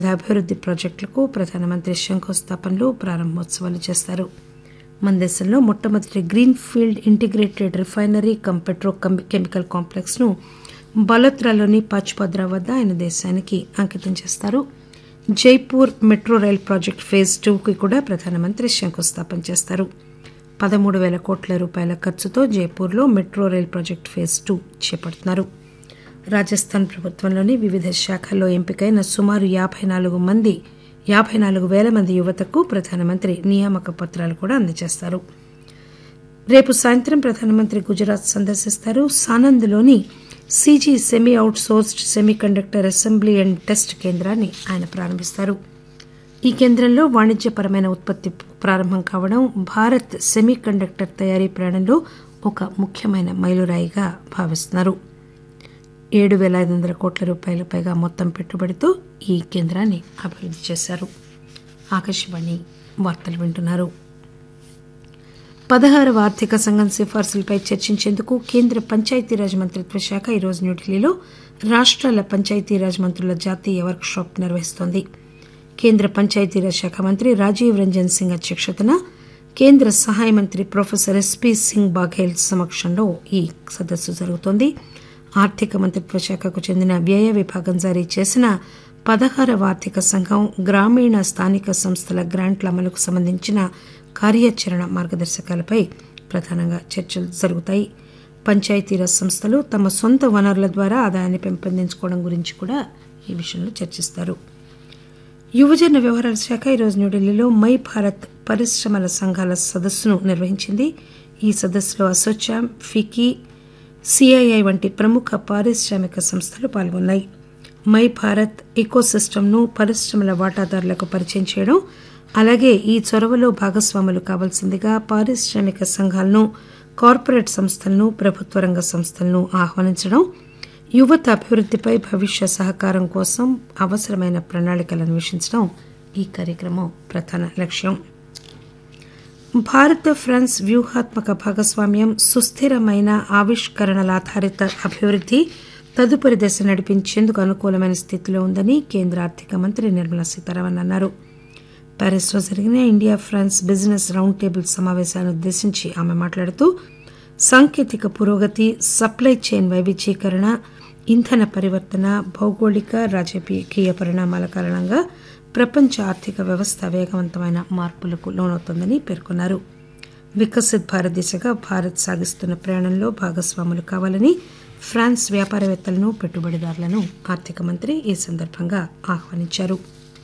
అభివృద్ది ప్రాజెక్టులకు ప్రధానమంత్రి శంకుస్థాపనలు ప్రారంభోత్సవాలు చేస్తారు మన దేశంలో మొట్టమొదటి green field integrated refinery cum petro chemical complex ను బలోత్రాలోని పాచ్పద్రా వద్ద ఆయన దేశానికి అంకితం చేస్తారు Jaipur metro rail project phase టూకి కూడా ప్రధానమంత్రి శంకుస్థాపన చేస్తారు పదమూడు పేల కోట్ల రూపాయల ఖర్చుతో జైపూర్లో metro rail project phase two చేపడుతున్నారు రాజస్థాన్ ప్రభుత్వంలోని వివిధ శాఖల్లో ఎంపికైన సుమారు యాబై నాలుగు మంది యాబై నాలుగు పేల మంది యువతకు ప్రధానమంత్రి నియామక పత్రాలు కూడా అందజేస్తారు రేపు సాయంత్రం ప్రధానమంత్రి గుజరాత్ సందర్శిస్తారు సానంద్లోని CG semi outsourced semiconductor assembly and test కేంద్రాన్ని ఆయన ప్రారంభిస్తారు ఈ కేంద్రంలో వాణిజ్యపరమైన ఉత్పత్తి ప్రారంభం కావడం భారత్ సెమీ కండక్టర్ తయారీ ప్రయాణంలో ఒక ముఖ్యమైన మైలురాయిగా భావిస్తున్నారు ఏడు పేల ఐదు వందల కోట్ల రూపాయల పైగా మొత్తం పెట్టుబడితో ఈ కేంద్రాన్ని అభివృద్ది చేశారు ఆకాశవాణి వార్తలు వింటున్నారు పదహారవ ఆర్థిక సంఘం సిఫార్సులపై చర్చించేందుకు కేంద్ర పంచాయతీరాజ్ మంత్రిత్వ శాఖ ఈరోజు న్యూఢిల్లీలో రాష్టాల పంచాయతీరాజ్ మంత్రుల జాతీయ వర్క్ షాప్ నిర్వహిస్తోంది కేంద్ర పంచాయతీరాజ్ శాఖ మంత్రి రాజీవ్ రంజన్ సింగ్ అధ్యక్షతన కేంద్ర సహాయ మంత్రి ప్రొఫెసర్ ఎస్పీ సింగ్ బాఘేల్ సమక్షంలో ఈ సదస్సు జరుగుతోంది ఆర్థిక మంత్రిత్వ శాఖకు చెందిన వ్యయ విభాగం జారీ చేసిన పదహారవ ఆర్థిక సంఘం గ్రామీణ స్థానిక సంస్థల గ్రాంట్ల అమలుకు సంబంధించిన కార్యాచరణ మార్గదర్శకాలపై ప్రధానంగా చర్చలు జరుగుతాయి పంచాయతీరాజ్ సంస్థలు తమ సొంత వనరుల ద్వారా ఆదాయాన్ని పెంపొందించుకోవడం గురించి కూడా ఈ విషయంలో చర్చిస్తారు యువజన వ్యవహారాల శాఖ ఈరోజు న్యూఢిల్లీలో మై భారత్ పరిశ్రమల సంఘాల సదస్సును నిర్వహించింది ఈ సదస్సులో అసోచామ్ ఫికీ సిఐఐ వంటి ప్రముఖ పారిశ్రామిక సంస్థలు పాల్గొన్నాయి మై భారత్ ఇకోసిస్టమ్ను పరిశ్రమల వాటాదారులకు పరిచయం చేయడం అలాగే ఈ చొరవలో భాగస్వాములు కావాల్సిందిగా పారిశ్రామిక సంఘాలను కార్పొరేట్ సంస్థలను ప్రభుత్వ రంగ సంస్థలను ఆహ్వానించడం యువత అభివృద్దిపై భవిష్య సహకారం కోసం అవసరమైన ప్రణాళికలు అన్వేషించడం ఈ కార్యక్రమం ప్రధాన లక్ష్యం భారత్ ఫ్రాన్స్ వ్యూహాత్మక భాగస్వామ్యం సుస్థిరమైన ఆవిష్కరణల ఆధారిత అభివృద్ది తదుపరి దశ నడిపించేందుకు అనుకూలమైన స్థితిలో ఉందని కేంద్ర ఆర్థిక మంత్రి నిర్మలా సీతారామన్ అన్నారు ప్యారిస్లో జరిగిన India France business round table సమావేశాన్ని ఉద్దేశించి ఆమె మాట్లాడుతూ సాంకేతిక పురోగతి సప్లై చైన్ వైవిధ్యీకరణ ఇంధన పరివర్తన భౌగోళిక రాజకీయ పరిణామాల కారణంగా ప్రపంచ ఆర్థిక వ్యవస్థ వేగవంతమైన మార్పులకు లోనవుతోందని పేర్కొన్నారు వికసిత్ భారత్ దిశగా భారత్ సాగిస్తున్న ప్రయాణంలో భాగస్వాములు కావాలని ఫ్రాన్స్ వ్యాపారవేత్తలను పెట్టుబడిదారులను ఆర్థిక మంత్రి ఈ సందర్భంగా ఆహ్వానించారు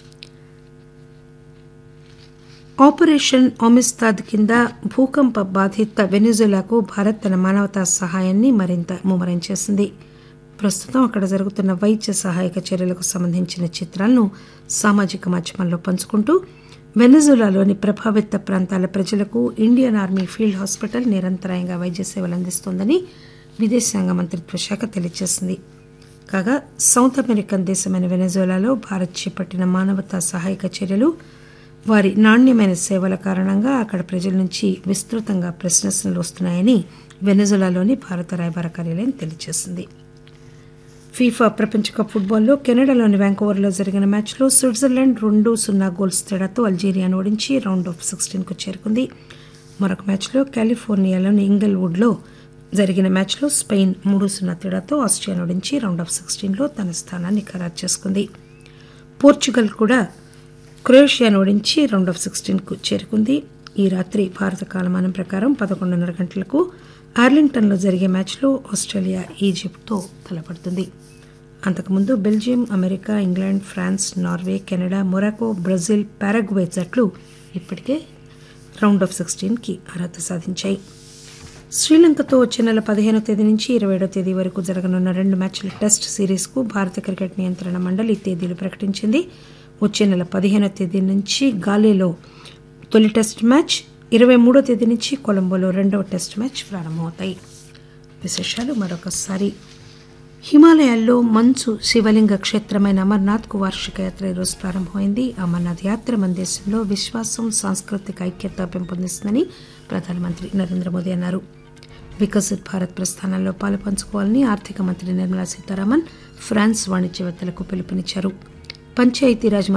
ఆపరేషన్ ఒమిస్తాద్ కింద భూకంప బాధిత వెనిజులాకు భారత్ తన మానవతా సహాయాన్ని మరింత ముమ్మరం చేసింది ప్రస్తుతం అక్కడ జరుగుతున్న వైద్య సహాయక చర్యలకు సంబంధించిన చిత్రాలను సామాజిక మాధ్యమాల్లో పంచుకుంటూ వెనజులాలోని ప్రభావిత ప్రాంతాల ప్రజలకు ఇండియన్ ఆర్మీ ఫీల్డ్ హాస్పిటల్ నిరంతరాయంగా వైద్య సేవలు అందిస్తోందని విదేశాంగ మంత్రిత్వ శాఖ తెలియజేసింది కాగా సౌత్ అమెరికన్ దేశమైన వెనజులాలో భారత్ చేపట్టిన మానవతా సహాయక చర్యలు వారి నాణ్యమైన సేవల కారణంగా అక్కడ ప్రజల నుంచి విస్తృతంగా ప్రశ్నలు వస్తున్నాయని వెనజులాలోని భారత రాయబార కార్యాలయం తెలియజేసింది ఫీఫా ప్రపంచ కప్ ఫుట్బాల్లో కెనడాలోని వ్యాంకోవర్లో జరిగిన మ్యాచ్లో స్విట్జర్లాండ్ రెండు సున్నా గోల్స్ తేడాతో అల్జీరియాను ఓడించి రౌండ్ ఆఫ్ సిక్స్టీన్కు చేరుకుంది మరొక మ్యాచ్లో కాలిఫోర్నియాలోని ఇంగల్వుడ్లో జరిగిన మ్యాచ్లో స్పెయిన్ మూడు సున్నా తేడాతో ఆస్ట్రియాను ఓడించి రౌండ్ ఆఫ్ సిక్స్టీన్లో తన స్థానాన్ని ఖరారు చేసుకుంది పోర్చుగల్ కూడా క్రొయేషియాను ఓడించి రౌండ్ ఆఫ్ సిక్స్టీన్కు చేరుకుంది ఈ రాత్రి భారత కాలమానం ప్రకారం పదకొండున్నర గంటలకు ఆర్లింగ్టన్లో జరిగే మ్యాచ్లో ఆస్ట్రేలియా ఈజిప్ట్తో తలపడుతుంది అంతకుముందు Belgium America England France Norway Canada Morocco Brazil Paraguay జట్లు ఇప్పటికే రౌండ్ ఆఫ్ సిక్స్టీన్కి అర్హత సాధించాయి శ్రీలంకతో వచ్చే నెల పదిహేనో తేదీ నుంచి ఇరవై ఏడో తేదీ వరకు జరగనున్న రెండు మ్యాచ్ల టెస్ట్ సిరీస్కు భారత క్రికెట్ నియంత్రణ మండలి తేదీలు ప్రకటించింది వచ్చే నెల పదిహేనో తేదీ నుంచి గాలేలో తొలి టెస్ట్ మ్యాచ్ ఇరవై మూడో తేదీ నుంచి కొలంబోలో రెండవ టెస్ట్ మ్యాచ్ ప్రారంభమవుతాయి విశేషాలు మరొకసారి హిమాలయాల్లో మంచు శివలింగ క్షేత్రమైన అమర్నాథ్కు వార్షిక యాత్ర ఈరోజు ప్రారంభమైంది అమర్నాథ్ యాత్ర మన దేశంలో విశ్వాసం సాంస్కృతిక ఐక్యత పెంపొందిస్తుందని ప్రధానమంత్రి నరేంద్ర మోదీ అన్నారు వికసిత్ భారత్ ప్రస్థానంలో పాలు పంచుకోవాలని ఆర్థిక మంత్రి నిర్మలా సీతారామన్ ఫ్రాన్స్ వాణిజ్యవేత్తలకు పిలుపునిచ్చారు పంచాయతీరాజ్